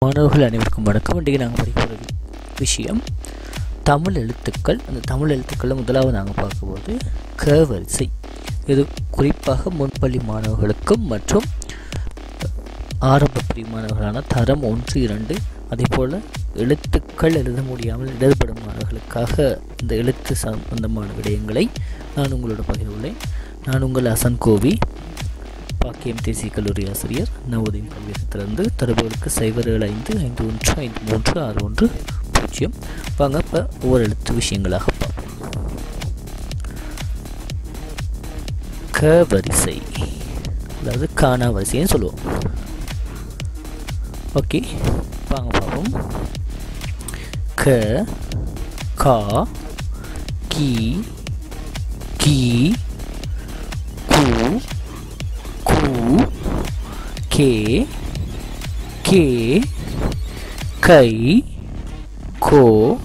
மாணவர்கள் அனைவருக்கும் வணக்கம் இன்றைக்கு நாங்கள் படிக்க போகிற விஷயம் தமிழ் எழுத்துக்கள் அந்த தமிழ் எழுத்துக்களில் முதலாவது நாங்கள் பார்க்கும்போது க வரிசை இது குறிப்பாக முன்பள்ளி மாணவர்களுக்கும் மற்றும் ஆரம்ப பிரிவு மாணவர்களான தரம் ஒன்று இரண்டு அதே போல் எழுத்துக்கள் எழுத முடியாமல் இடர்படும் மாணவர்களுக்காக இந்த எழுத்து சம்பந்தமான விடயங்களை நான் உங்களோட பகிர்வுள்ளேன் நான் உங்கள் அசன் கோவி பாக்கியம் தேசிய கல்லூரி ஆசிரியர் நவோதயம் கல்வியகத்திலிருந்து தொடர்புகளுக்கு சைபர் ஏழு ஐந்து ஐந்து ஒன்று ஐந்து மூன்று ஆறு ஒன்று பூஜ்ஜியம் வாங்க இப்போ ஒவ்வொரு எழுத்து விஷயங்களாக பார்ப்போம் க வரிசை அதாவது காணா வரிசைன்னு சொல்லுவோம் ஓகே வாங்க பார்ப்போம் க கா கி கி கு கு கே கே கை கோ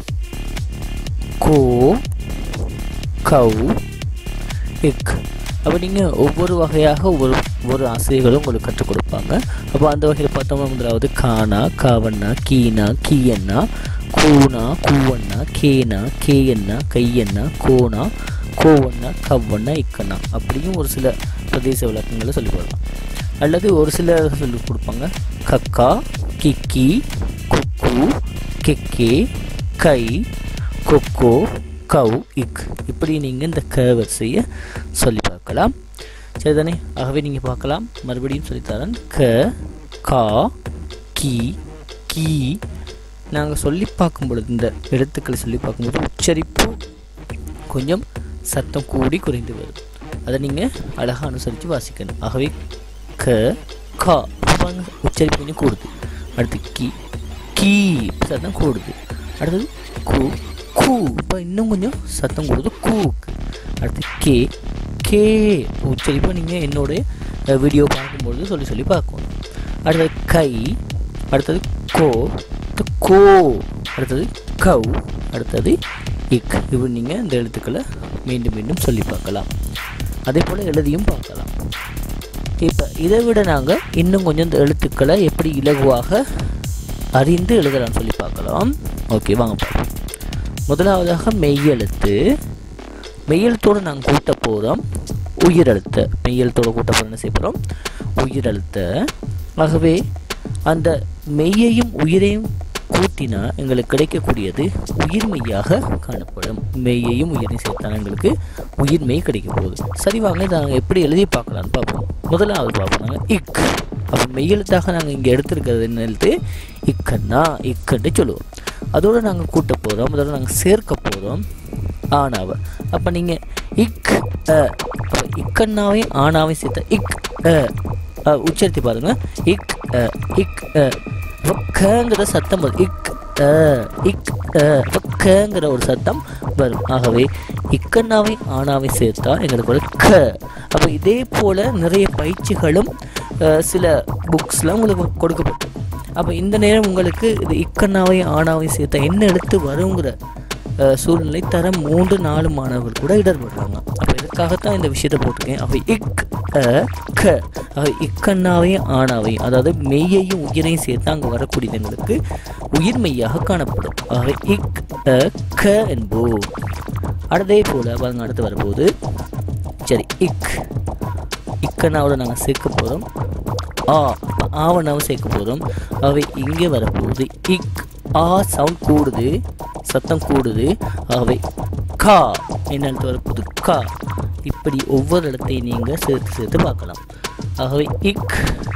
கோ கௌ இக் அப்போ நீங்கள் ஒவ்வொரு வகையாக ஒவ்வொரு ஒவ்வொரு ஆசிரியர்களும் உங்களுக்கு கற்றுக் கொடுப்பாங்க அப்போ அந்த வகையில் பார்த்தோம்னா முதலாவது கானா காவண்ணா கீனா கீயண்ணா கூனா கூவண்ணா கேனா கேயண்ணா கையண்ணா கோனா கோவண்ணா கவ்வண்ணா இக்கண்ணா அப்படியும் ஒரு சில பிரதேச விளக்கங்களை சொல்லி போடலாம் அல்லது ஒரு சிலர் சொல்லி கொடுப்பாங்க கக்கா கிக்கி குக்கு கெக்கே கை கொக்கோ கவ் இக் இப்படி நீங்கள் இந்த க வரிசையை சொல்லி பார்க்கலாம் சரிதானே ஆகவே நீங்கள் பார்க்கலாம் மறுபடியும் சொல்லித்தரேன் க கா கி கி நாங்கள் சொல்லி பார்க்கும் பொழுது இந்த எழுத்துக்களை சொல்லி பார்க்கும்போது உச்சரிப்பு கொஞ்சம் சத்தம் கூடி குறைந்து வரும் அதை நீங்கள் அழகாக அனுசரித்து வாசிக்கணும் ஆகவே க கா பாருங்க உச்சரிப்பு கொஞ்சம் கூடுது அடுத்து கி கீ சத்தம் கூடுது அடுத்தது கு கூ இப்போ இன்னும் கொஞ்சம் சத்தம் கூடுது கூக்கு அடுத்து கே கே உச்சரிப்பை நீங்கள் என்னுடைய வீடியோ பார்க்கும்பொழுது சொல்லி சொல்லி பார்க்கணும் அடுத்தது கை அடுத்தது கோ அடுத்து கோ அடுத்தது கவ் அடுத்தது இக் இப்படி நீங்கள் இந்த எழுத்துக்களை மீண்டும் மீண்டும் சொல்லி பார்க்கலாம் அதே போல் எழுதியும் பார்க்கலாம் இப்போ இதை விட நாங்கள் இன்னும் கொஞ்சம் இந்த எழுத்துக்களை எப்படி இலகுவாக அறிந்து எழுதலாம்னு சொல்லி பார்க்கலாம் ஓகே வாங்க பார்ப்போம் முதலாவதாக மெய்யெழுத்து மெய்யெழுத்தோடு நாங்கள் கூட்ட போகிறோம் உயிரெழுத்தை மெய்யெழுத்தோடு கூட்ட போகிறோம் என்ன செய்ய போகிறோம் உயிரெழுத்தை ஆகவே அந்த மெய்யையும் உயிரையும் கூட்டினா எங்களுக்கு கிடைக்கக்கூடியது உயிர்மெய்யாக காணப்படும் மெய்யையும் உயிரையும் சேர்த்தா எங்களுக்கு உயிர்மெய் கிடைக்க போகுது சரி வாங்க இதை நாங்கள் எப்படி எழுதி பார்க்கலான்னு பார்ப்போம் முதலாவது பார்ப்போம் நாங்கள் இக் அப்போ மெய்யெழுத்தாக நாங்கள் இங்கே எடுத்திருக்கிறது என்ன எழுத்து இக்கன்னா இக்கன்னு சொல்லுவோம் அதோடு நாங்கள் கூட்ட போகிறோம் அதோடு நாங்கள் சேர்க்க போகிறோம் ஆனாவை அப்போ நீங்கள் இக் அ அப்போ இக்கண்ணாவையும் ஆனாவையும் சேர்த்த இக் அ உச்சரித்து பாருங்க இக் அ இக் அ கங்கிற சத்தம் வரும் இக் அ இக் அ கங்கிற ஒரு சத்தம் வரும் ஆகவே இக்கண்ணாவை ஆனாவை சேர்த்தா எங்களுக்கு ஒரு க அப்போ இதே போல் நிறைய பயிற்சிகளும் சில புக்ஸ்லாம் உங்களுக்கு கொடுக்கப்பட்டது அப்போ இந்த நேரம் உங்களுக்கு இது இக்கண்ணாவை ஆனாவை சேர்த்தா என்ன எழுத்து வருங்கிற சூழ்நிலை தர மூன்று நாலு மாணவர்கள் கூட இடர்படுறாங்க அப்போ இதுக்காகத்தான் இந்த விஷயத்தை போட்டிருக்கேன் அப்போ இக் அ க இக்கண்ணாவையும் ஆனாவையும் அதாவது மெய்யையும் உயிரையும் சேர்த்து அங்கே வரக்கூடியது எங்களுக்கு உயிர் மெய்யாக காணப்படும் ஆக இக் அ க என்போ அதே போல் பாருங்க அடுத்து வரும்போது சரி இக் இக்கண்ணாவோட நாங்கள் சேர்க்க போகிறோம் ஆ ஆவணாவை சேர்க்க போகிறோம் அவை இங்கே வரப்போகுது இக் ஆ சவுண்ட் கூடுது சத்தம் கூடுது ஆகவே கா என்ன வரப்போகுது கா இப்படி ஒவ்வொரு இடத்தையும் நீங்கள் சேர்த்து சேர்த்து பார்க்கலாம் ஆகவே இக்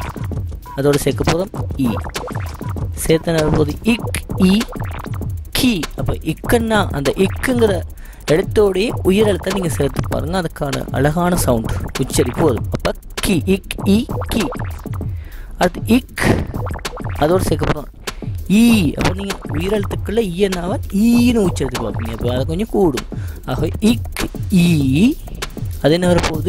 அதோடு சேர்க்க போகிறோம் இ சேர்த்து வரும்போது இக் இ கி அப்போ இக்குன்னா அந்த இக்குங்கிற எழுத்தோடைய உயிரெழுத்தை நீங்கள் சேர்த்து பாருங்கள் அதுக்கான அழகான சவுண்ட் உச்சரிப்பு வரும் அப்போ கி இக் இ கி அடுத்து இக் அதோடு சேர்க்க போகிறோம் ஈ அப்போ நீங்கள் உயிரெழுத்துக்குள்ள ஈயனாவ ஈன்னு உச்சரித்து பார்ப்பீங்க அப்போ அதை கொஞ்சம் கூடும் ஆக இக் ஈ அது என்ன வரப்போகுது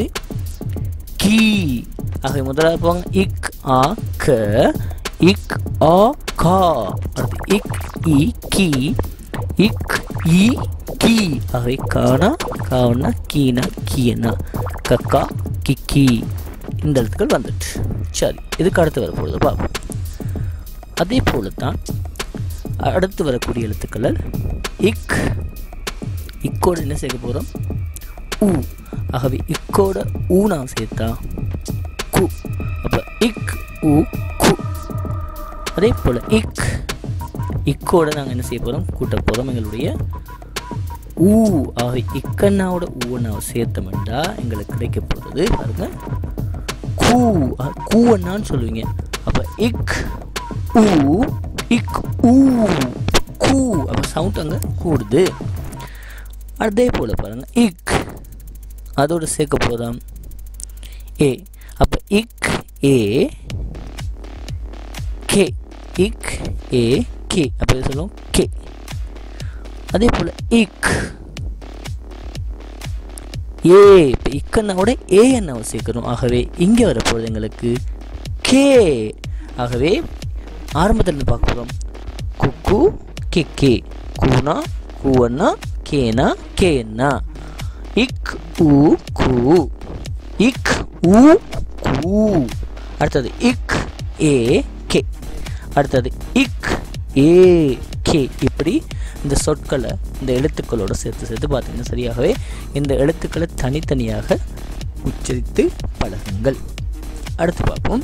கீ ஆக முதலாவது போவாங்க இக் ஆ க இக் ஆ கா அடுத்து இக் இ கி இக் இ கி ஆகவே கானா காவனா கீனா கீயனா கக்கா கிக்கி இந்த எழுத்துக்கள் வந்துட்டு சரி இதுக்கு அடுத்து வரப்போகுது பார்ப்போம் அதே போல தான் அடுத்து வரக்கூடிய எழுத்துக்கள் இக் இக்கோடு என்ன சேர்க்க போகிறோம் ஊ ஆகவே இக்கோட ஊ நாம் சேர்த்தா கு அப்போ இக் ஊ கு அதே போல் இக் இக்கோட நாங்கள் என்ன செய்ய போகிறோம் கூட்ட போகிறோம் எங்களுடைய ஊ ஆக இக்கண்ணாவோட ஊ நான் சேர்த்தோம்டா எங்களுக்கு கிடைக்க போகிறது பாருங்க கூ அஹ், கூவண்ணான்னு சொல்லுவீங்க அப்போ இக் ஊ இக் ஊ கூ அப்போ சவுண்ட் அங்கே கூடுது அதே போல் பாருங்க இக் அதோட சேர்க்க போதாம் ஏ அப்போ இக் ஏ கே இக் ஏ கே அப்போ இது சொல்லுவோம் கே அதே போல் இக் ஏ இப்போ இக்கண்ணாவோட ஏ எண்ணாவை சேர்க்கணும் ஆகவே இங்கே வரப்போகிறது எங்களுக்கு கே ஆகவே ஆரம்பத்தில் இருந்து பார்க்க போகிறோம் குக்கு கே கே கூனா கூவண்ணா கேனா கேன்னா இக் ஊ கூ இக் ஊ கூ அடுத்தது இக் ஏ கே அடுத்தது இக் ஏ கே இப்படி இந்த சொற்களை இந்த எழுத்துக்களோட சேர்த்து சேர்த்து பார்த்தீங்கன்னா சரியாகவே இந்த எழுத்துக்களை தனித்தனியாக உச்சரித்து பழகுங்கள் அடுத்து பார்ப்போம்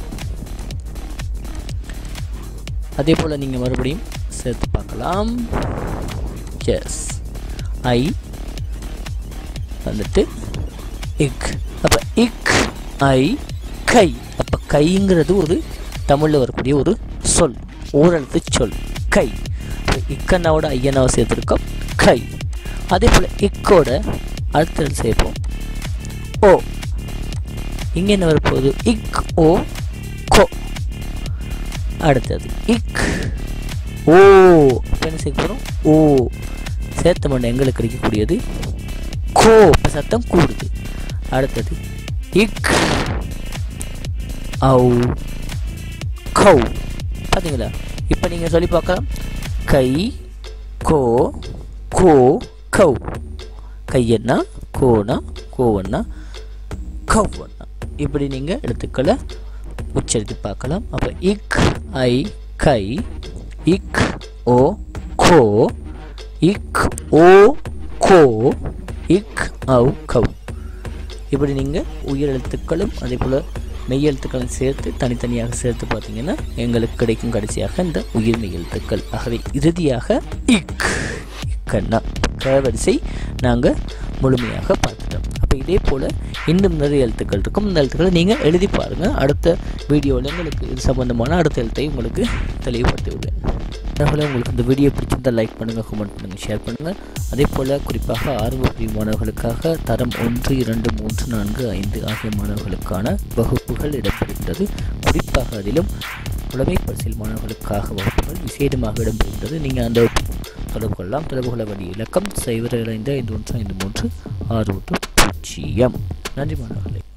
அதே போல் நீங்கள் மறுபடியும் சேர்த்து பார்க்கலாம் எஸ் ஐ வந்துட்டு இக் அப்போ இக் ஐ கை அப்போ கைங்கிறது ஒரு தமிழில் வரக்கூடிய ஒரு சொல் ஓரெழுத்து சொல் கை அப்ப இக்கண்ணாவோட ஐயனாவை சேர்த்துருக்கோம் கை அதே போல் இக்கோட அடுத்த எழுத்து சேர்ப்போம் ஓ இங்கே என்ன வரப்போகுது இக் ஓ கோ அடுத்தது இக் ஓ இப்போ என்ன சேர்க்க போகிறோம் ஓ சேர்த்த மண்ணு எங்களுக்கு கிடைக்கக்கூடியது கோ இப்போ சத்தம் கூடுது அடுத்தது இக் ஔ கௌ பார்த்தீங்களா இப்போ நீங்கள் சொல்லி பார்க்கலாம் கை கோ கோ கௌ கையண்ணா கோனா கோவண்ணா கவ்வண்ணா இப்படி நீங்கள் எழுத்துக்களை உச்சரித்து பார்க்கலாம் அப்போ இக் ஐ கை இக் ஓ கோ இக் ஓ கோ இக் ஔ கௌ இப்படி நீங்கள் உயிர் எழுத்துக்களும் அதே போல் மெய் எழுத்துக்களும் சேர்த்து தனித்தனியாக சேர்த்து பார்த்தீங்கன்னா எங்களுக்கு கிடைக்கும் கடைசியாக இந்த உயிர் மெய் எழுத்துக்கள் ஆகவே இறுதியாக இக் இக்கண்ணா க வரிசை நாங்கள் முழுமையாக பார்த்துட்டோம் அப்போ இதே போல் இன்னும் நிறைய எழுத்துக்கள் இருக்கும் இந்த எழுத்துக்களை நீங்கள் எழுதி பாருங்கள் அடுத்த வீடியோவில் உங்களுக்கு இது சம்பந்தமான அடுத்த எழுத்தை உங்களுக்கு தெளிவுபடுத்தி விடுவேன் அதனால் உங்களுக்கு இந்த வீடியோ பிடிச்சிருந்தால் லைக் பண்ணுங்கள் கமெண்ட் பண்ணுங்கள் ஷேர் பண்ணுங்கள் அதே போல் குறிப்பாக ஆர்வ பிரிவு மாணவர்களுக்காக தரம் ஒன்று இரண்டு மூன்று நான்கு ஐந்து ஆகிய மாணவர்களுக்கான வகுப்புகள் இடம்பெறுகின்றது குறிப்பாக அதிலும் புலமை பரிசில் மாணவர்களுக்காக வகுப்புகள் விசேடமாக இடம்பெறுகின்றது நீங்கள் அந்த தொடர்பு கொள்ளலாம் தொடர்பு கொள்ள வேண்டிய இலக்கம் சைபர் ஐந்து ஐந்து ஒன்று ஐந்து மூன்று ஆறு ஒன்று பூஜ்ஜியம் நன்றி மாணவர்களே